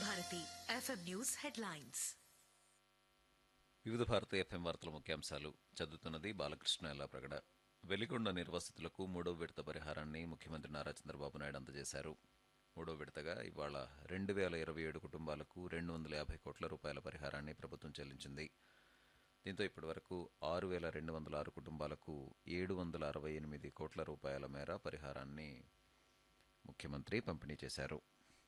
Bharati FM news headlines వివిధ భారత FM వార్తల ముఖ్యాంశాలు చదువుతున్నది బాలకృష్ణ ఎలా ప్రగడ వెలిగొండ నిర్వాసితులకు మూడో విడత పరిహారాన్ని ముఖ్యమంత్రి నారా చంద్రబాబు నాయుడు అందజేశారు మూడో విడతగా ఇవాళ రెండు వేల ఇరవై ఏడు కుటుంబాలకు రెండు వందల యాభై కోట్ల రూపాయల పరిహారాన్ని ప్రభుత్వం చెల్లించింది దీంతో ఇప్పటివరకు ఆరు వేల రెండు వందల ఆరు కుటుంబాలకు ఏడు వందల అరవై ఎనిమిది కోట్ల రూపాయల మేర పరిహారాన్ని ముఖ్యమంత్రి పంపిణీ చేశారు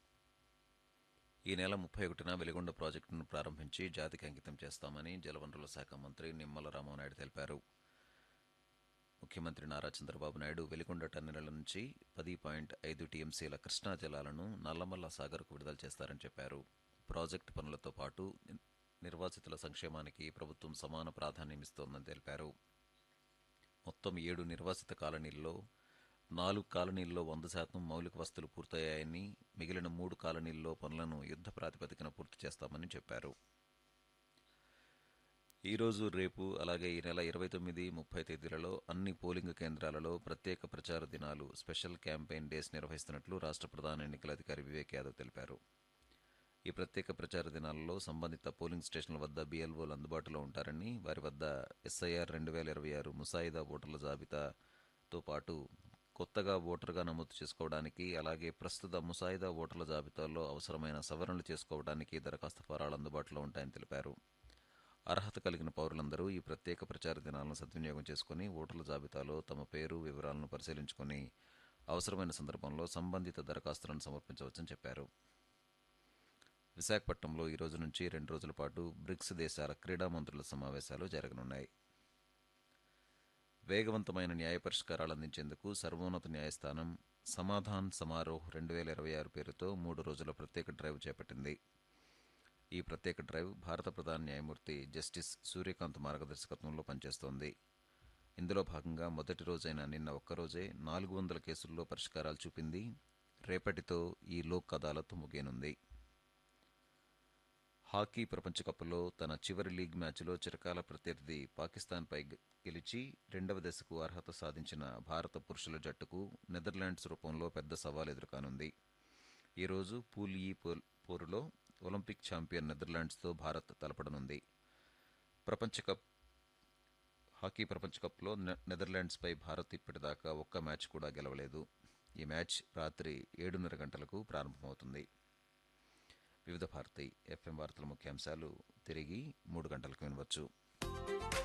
ఈ నెల ముప్పై ఒకటిన వెలిగొండ ప్రాజెక్టును ప్రారంభించి జాతికి అంకితం చేస్తామని జలవనరుల శాఖ మంత్రి నిమ్మల రామనాయుడు తెలిపారు ముఖ్యమంత్రి నారా చంద్రబాబు నాయుడు వెలిగొండ టన్నెల నుంచి పది పాయింట్ ఐదు టీఎంసీల కృష్ణా జలాలను నల్లమల్ల సాగర్కు విడుదల చేస్తారని చెప్పారు ప్రాజెక్టు పనులతో పాటు నిర్వాసితుల సంక్షేమానికి ప్రభుత్వం సమాన ప్రాధాన్యమిస్తోందని తెలిపారు మొత్తం ఏడు నిర్వాసిత కాలనీల్లో నాలుగు కాలనీల్లో వంద శాతం మౌలిక వస్తువులు పూర్తయ్యాయని మిగిలిన మూడు కాలనీల్లో పనులను యుద్ధ ప్రాతిపదికన పూర్తి చేస్తామని చెప్పారు ఈ రోజు రేపు అలాగే ఈ నెల ఇరవై తొమ్మిది ముప్పై తేదీలలో అన్ని పోలింగ్ కేంద్రాలలో ప్రత్యేక ప్రచార దినాలు స్పెషల్ క్యాంపెయిన్ డేస్ నిర్వహిస్తున్నట్లు రాష్ట్ర ప్రధాన ఎన్నికల అధికారి వివేక్ యాదవ్ తెలిపారు ఈ ప్రత్యేక ప్రచార దినాలలో సంబంధిత పోలింగ్ స్టేషన్ల వద్ద బీఎల్ఓలు అందుబాటులో ఉంటారని వారి వద్ద ఎస్ఐఆర్ రెండు వేల ఇరవై ఆరు ముసాయిదా ఓటర్ల జాబితాతో పాటు కొత్తగా ఓటర్గా నమోదు చేసుకోవడానికి అలాగే ప్రస్తుత ముసాయిదా ఓటర్ల జాబితాలో అవసరమైన సవరణలు చేసుకోవడానికి దరఖాస్తు ఫారాలు అందుబాటులో ఉంటాయని తెలిపారు అర్హత కలిగిన పౌరులందరూ ఈ ప్రత్యేక ప్రచార దినాలను సద్వినియోగం చేసుకుని ఓటర్ల జాబితాలో తమ పేరు వివరాలను పరిశీలించుకుని అవసరమైన సందర్భంలో సంబంధిత దరఖాస్తులను సమర్పించవచ్చని చెప్పారు విశాఖపట్నంలో ఈ రోజు నుంచి రెండు రోజుల పాటు బ్రిక్స్ దేశాల క్రీడా మంత్రుల సమావేశాలు జరగనున్నాయి వేగవంతమైన న్యాయ పరిష్కారాలు అందించేందుకు సర్వోన్నత న్యాయస్థానం సమాధాన్ సమారోహ్ రెండు వేల ఇరవై ఆరు పేరుతో మూడు రోజుల ప్రత్యేక డ్రైవ్ చేపట్టింది ఈ ప్రత్యేక డ్రైవ్ భారత ప్రధాన న్యాయమూర్తి జస్టిస్ సూర్యకాంత్ మార్గదర్శకత్వంలో పనిచేస్తోంది ఇందులో భాగంగా మొదటి రోజైన నిన్న ఒక్కరోజే నాలుగు వందల కేసుల్లో పరిష్కారాలు చూపింది రేపటితో ఈ లోక్ అదాలత్ ముగియనుంది హాకీ ప్రపంచ కప్లో తన చివరి లీగ్ మ్యాచ్లో చిరకాల ప్రత్యర్థి పాకిస్తాన్పై గె- గెలిచి రెండవ దశకు అర్హత సాధించిన భారత పురుషుల జట్టుకు నెదర్లాండ్స్ రూపంలో పెద్ద సవాల్ ఎదుర్కానుంది ఈరోజు పూల్ ఈ పోల్- పోరులో ఒలింపిక్ ఛాంపియన్ నెదర్లాండ్స్తో భారత్ తలపడనుంది ప్రపంచ కప్ హాకీ ప్రపంచ కప్లో నె- నెదర్లాండ్స్పై భారత్ ఇప్పటిదాకా ఒక్క మ్యాచ్ కూడా గెలవలేదు ఈ మ్యాచ్ రాత్రి ఏడున్నర గంటలకు ప్రారంభమవుతుంది వివిధ భారతి ఎఫ్ఎం వార్తల ముఖ్యాంశాలు తిరిగి మూడు గంటలకు వినవచ్చు